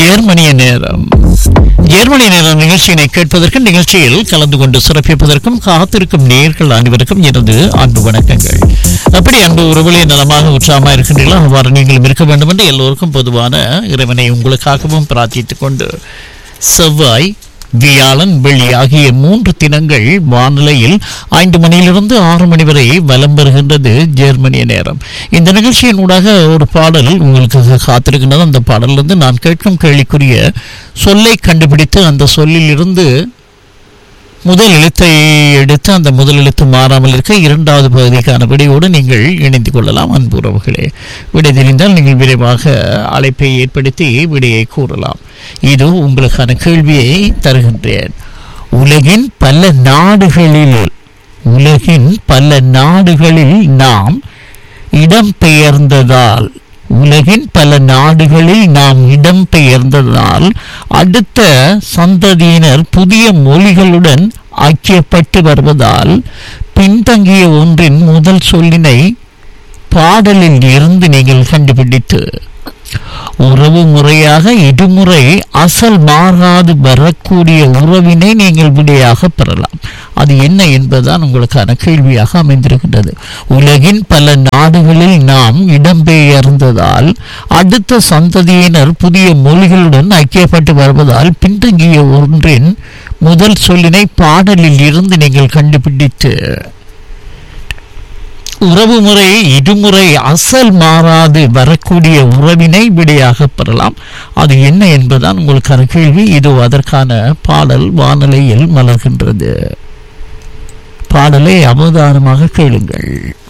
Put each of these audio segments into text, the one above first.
ஜெர்மனிய நேரம் ஜெர்மனி நேரம் நிகழ்ச்சியினை கேட்பதற்கு நிகழ்ச்சியில் கலந்து கொண்டு சிறப்பிப்பதற்கும் காத்திருக்கும் நேர்கள் அனைவருக்கும் எனது அன்பு வணக்கங்கள் அப்படி அன்பு உறவுகளே நலமாக உற்சாகமாக இருக்கின்றீர்களோ அவ்வாறு நீங்களும் இருக்க வேண்டும் என்று எல்லோருக்கும் பொதுவான இறைவனை உங்களுக்காகவும் பிரார்த்தித்துக் கொண்டு செவ்வாய் வியாழன் வெள்ளி ஆகிய மூன்று தினங்கள் வானிலையில் ஐந்து மணியிலிருந்து ஆறு மணி வரை வலம் பெறுகின்றது ஜெர்மனிய நேரம் இந்த நிகழ்ச்சியின் ஊடாக ஒரு பாடல் உங்களுக்கு காத்திருக்கின்றது அந்த பாடலிருந்து நான் கேட்கும் கேள்விக்குரிய சொல்லை கண்டுபிடித்து அந்த சொல்லிலிருந்து முதல் எழுத்தை எடுத்து அந்த முதல் எழுத்து மாறாமல் இருக்க இரண்டாவது பகுதிக்கான விடையோடு நீங்கள் இணைந்து கொள்ளலாம் அன்பு உறவுகளே விடை தெரிந்தால் நீங்கள் விரைவாக அழைப்பை ஏற்படுத்தி விடையை கூறலாம் இது உங்களுக்கான கேள்வியை தருகின்றேன் உலகின் பல நாடுகளில் உலகின் பல நாடுகளில் நாம் இடம்பெயர்ந்ததால் உலகின் பல நாடுகளில் நாம் இடம்பெயர்ந்ததால் அடுத்த சந்ததியினர் புதிய மொழிகளுடன் ஐக்கியப்பட்டு வருவதால் பின்தங்கிய ஒன்றின் முதல் சொல்லினை பாடலில் இருந்து நீங்கள் கண்டுபிடித்து உறவு முறையாக இருமுறை அசல் மாறாது வரக்கூடிய உறவினை நீங்கள் விடையாக பெறலாம் அது என்ன என்பதுதான் உங்களுக்கான கேள்வியாக அமைந்திருக்கின்றது உலகின் பல நாடுகளில் நாம் இடம்பெயர்ந்ததால் அடுத்த சந்ததியினர் புதிய மொழிகளுடன் ஐக்கியப்பட்டு வருவதால் பின்தங்கிய ஒன்றின் முதல் சொல்லினை பாடலில் இருந்து நீங்கள் கண்டுபிடித்து உறவு முறை இருமுறை அசல் மாறாது வரக்கூடிய உறவினை விடையாக பெறலாம் அது என்ன என்பதுதான் உங்களுக்கான கேள்வி இது அதற்கான பாடல் வானிலையில் மலர்கின்றது பாடலை அவதானமாக கேளுங்கள்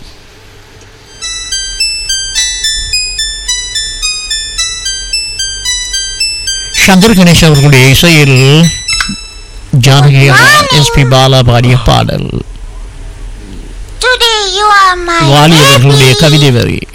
சங்கர் கணேஷ் அவர்களுடைய இசையில் ஜானகி எஸ்பி பாலா பாடிய பாடல் Today you are my Vaali அவர்களுடைய happy. கவிதை வரி